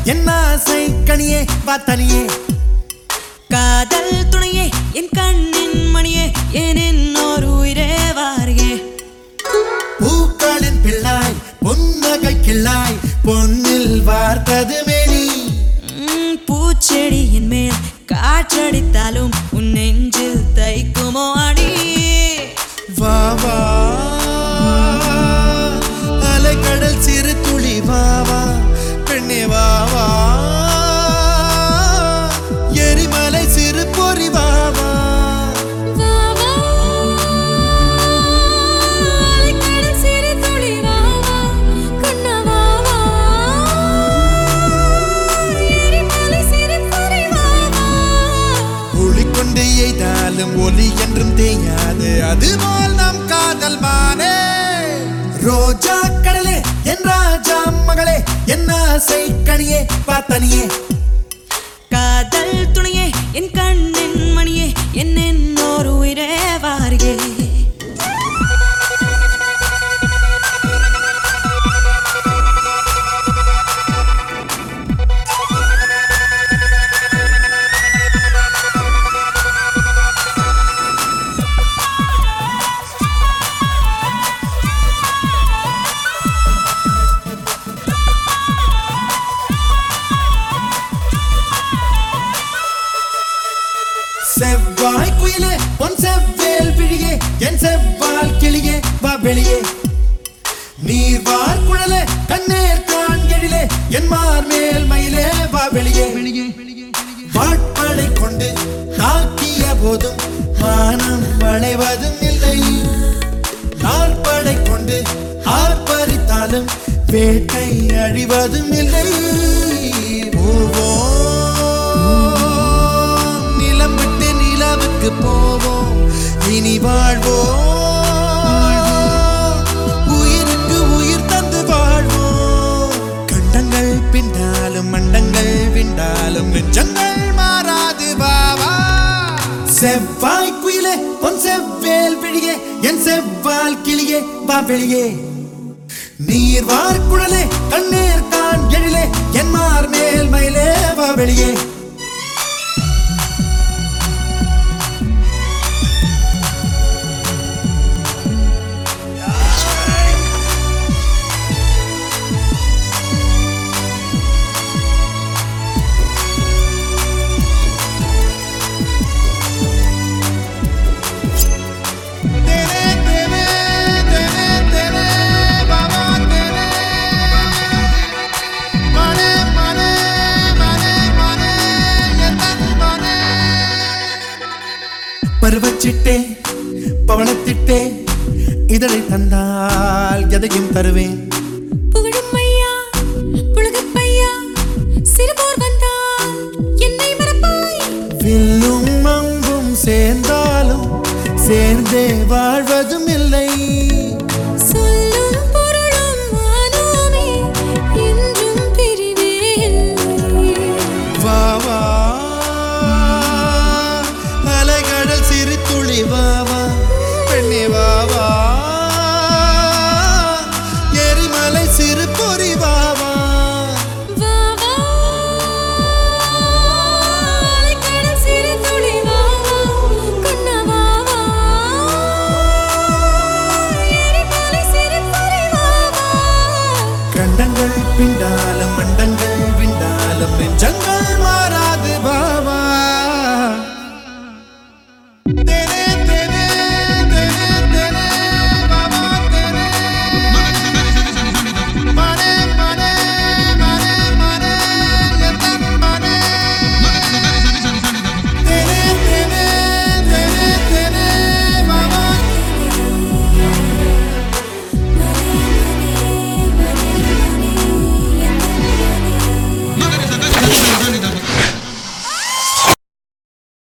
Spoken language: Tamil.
என் ஆசை கனியே வா தனியே காதல் துணையே என் கண்ணின் மணியே ஏன் என்னோர் உயிரே வாரியே பூக்களின் பிள்ளாய் புன்னகை கிள்ளாய் பொன்னில் வார்த்தது மேனி ம், பூச்செடியின் மேல் காற்றடித்தாலும் உன் நெஞ்சில் தைக்குமோ அடி வா வா அலைக்கடல் சிறு துளி வா வா பெண்ணே வா வா எரிமலை சிறு பொறி வா வா வா, வா. அலைக்கடல் சிறு துளி வா, வா. கண்ணா வா, வா. எரிமலை சிறு பொறி வா, வா. ஒளிக்கொண்டு எய்தாலும் ஒலி என்றும் தேயாது அதுபோல் நம் காதல் மானே ரோஜா கடலே என் ராஜா மகளே என் ஆசை கனியே பார்த்தனியே காதல் துணையே என் கண்ணின் மணியே என் என்னோர் உயிரே வாரியே செவ்வாய் குயிலே பொன் செவ்வேல் விழியே என் செவ்வால் கிளியே வா வெளியே நீர் வார் குழலே கண்ணேர் கான் எழிலே என் மார் மேல் மயிலே வா வெளியே வாட்படை கொண்டு தாக்கிய போதும் மானம் வளைவதும் இல்லை நாற்படை கொண்டு ஆர்ப்பரித்தாலும் வேட்டை அழிவதும் இல்லை போவோம் நிலம் விட்டு நிலவுக்கு போவோம் இனி வாழ்வோம் உயிருக்கு உயிர் தந்து வாழ்வோம் கண்டங்கள் பின்னாலும் மண்டங்கள் விண்டாலும் நெஞ்சங்கள் மாறாது பாவா செவ்வாய் குயிலே பொன் செவ்வேல் விழியே என் செவ்வால் கிளியே வா வெளியே நீர் வார் குழலே கண்ணீர் கான் எழிலே என் மார் மேல் மயிலே வா வெளியே तेरे तेरे तेरे तेरे बाबा तेरे मने मने मने मने எத்தன் மனே பருவச்சிட்டே பவனத்திட்டே இதழை தந்தால் எதையும் தருவேன் புகழும் ஐயா புலகப் பையா சிறுபோர் வந்தால் என்னை மறப்பாய் வில்லும் அம்பும் சேர்ந்தாலும் சேர்ந்தே வாழ்வதும் இல்லை சொல்லும் பொருளும் மானோமே என்றும் பிரிவே இல்லை வா வா அலைகடல் சிறு துளி வா வா பெண்ணே வா வா எரிமலை சிறு பொறி வா வா வா வா அலைக்கடல் சிறு துளி வா வா கண்ணா வா வா எரிமலை சிறு பொறி வா வா கண்டங்கள் பிண்டால